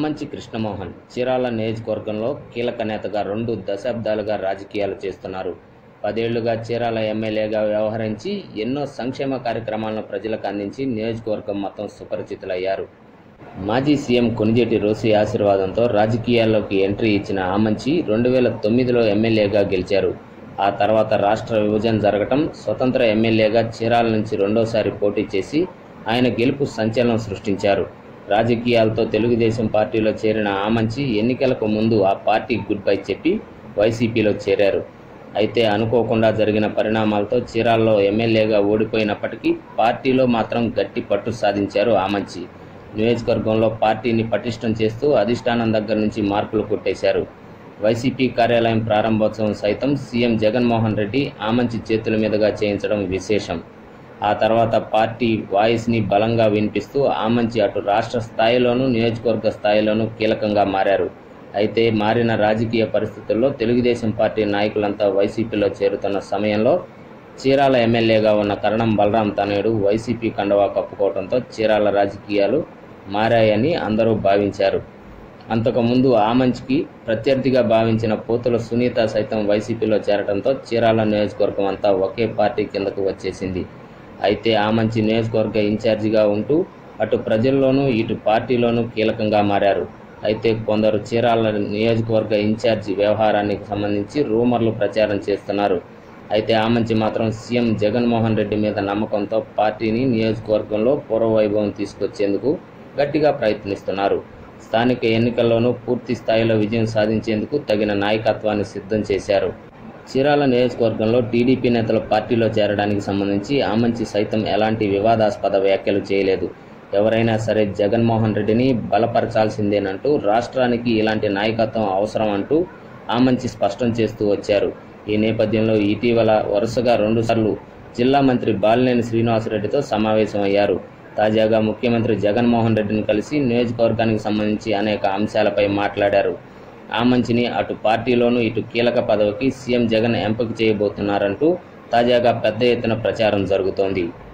ఆమంచి కృష్ణమోహన్ చీరాల నియోజకవర్గంలో కీలక నేతగా రెండు దశాబ్దాలుగా రాజకీయాలు చేస్తున్నారు పదేళ్లుగా చీరాల ఎమ్మెల్యేగా వ్యవహరించి ఎన్నో సంక్షేమ కార్యక్రమాలను ప్రజలకు అందించి నియోజకవర్గం మొత్తం సుపరిచితులయ్యారు మాజీ సీఎం కొనిజేటి రోసి ఆశీర్వాదంతో రాజకీయాల్లోకి ఎంట్రీ ఇచ్చిన ఆమంచి రెండు వేల తొమ్మిదిలో ఎమ్మెల్యేగా గెలిచారు ఆ తర్వాత రాష్ట్ర విభజన జరగటం స్వతంత్ర ఎమ్మెల్యేగా చీరాల నుంచి రెండోసారి పోటీ చేసి ఆయన గెలుపు సంచలనం సృష్టించారు రాజకీయాలతో తెలుగుదేశం పార్టీలో చేరిన ఆమంచి ఎన్నికలకు ముందు ఆ పార్టీ గుడ్ బై చెప్పి వైసీపీలో చేరారు అయితే అనుకోకుండా జరిగిన పరిణామాలతో చీరాల్లో ఎమ్మెల్యేగా ఓడిపోయినప్పటికీ పార్టీలో మాత్రం గట్టి పట్టు సాధించారు ఆమంచి నియోజకవర్గంలో పార్టీని పటిష్టం చేస్తూ అధిష్టానం దగ్గర నుంచి మార్కులు కొట్టేశారు వైసీపీ కార్యాలయం ప్రారంభోత్సవం సైతం సీఎం జగన్మోహన్ రెడ్డి ఆమంచి చేతుల మీదుగా చేయించడం విశేషం ఆ తర్వాత పార్టీ వాయిస్ని బలంగా వినిపిస్తూ ఆమంచి అటు రాష్ట్ర స్థాయిలోనూ నియోజకవర్గ స్థాయిలోనూ కీలకంగా మారారు అయితే మారిన రాజకీయ పరిస్థితుల్లో తెలుగుదేశం పార్టీ నాయకులంతా వైసీపీలో చేరుతున్న సమయంలో చీరాల ఎమ్మెల్యేగా ఉన్న కరణం బలరాం తనయుడు వైసీపీ కండవా కప్పుకోవడంతో చీరాల రాజకీయాలు మారాయని అందరూ భావించారు అంతకుముందు ఆమంచికి ప్రత్యర్థిగా భావించిన పోతుల సునీత సైతం వైసీపీలో చేరడంతో చీరాల నియోజకవర్గం అంతా ఒకే పార్టీ కిందకు వచ్చేసింది అయితే ఆమంచి నియోజకవర్గ ఇన్ఛార్జిగా ఉంటూ అటు ప్రజల్లోనూ ఇటు పార్టీలోనూ కీలకంగా మారారు అయితే కొందరు చీరాల నియోజకవర్గ ఇన్ఛార్జి వ్యవహారానికి సంబంధించి రూమర్లు ప్రచారం చేస్తున్నారు అయితే ఆమంచి మాత్రం సీఎం జగన్మోహన్ రెడ్డి మీద నమ్మకంతో పార్టీని నియోజకవర్గంలో పూర్వవైభవం తీసుకొచ్చేందుకు గట్టిగా ప్రయత్నిస్తున్నారు స్థానిక ఎన్నికల్లోనూ పూర్తి స్థాయిలో విజయం సాధించేందుకు తగిన నాయకత్వాన్ని సిద్ధం చేశారు చీరాల నియోజకవర్గంలో టీడీపీ నేతలు పార్టీలో చేరడానికి సంబంధించి ఆమంచి సైతం ఎలాంటి వివాదాస్పద వ్యాఖ్యలు చేయలేదు ఎవరైనా సరే జగన్మోహన్ రెడ్డిని బలపరచాల్సిందేనంటూ రాష్ట్రానికి ఇలాంటి నాయకత్వం అవసరం అంటూ ఆమంచి స్పష్టం చేస్తూ వచ్చారు ఈ నేపథ్యంలో ఇటీవల వరుసగా రెండుసార్లు జిల్లా మంత్రి బాలినేని శ్రీనివాసరెడ్డితో సమావేశమయ్యారు తాజాగా ముఖ్యమంత్రి జగన్మోహన్ రెడ్డిని కలిసి నియోజకవర్గానికి సంబంధించి అనేక అంశాలపై మాట్లాడారు ఆమంచిని అటు పార్టీలోనూ ఇటు కీలక పదవికి సీఎం జగన్ ఎంపిక చేయబోతున్నారంటూ తాజాగా పెద్ద ఎత్తున ప్రచారం జరుగుతోంది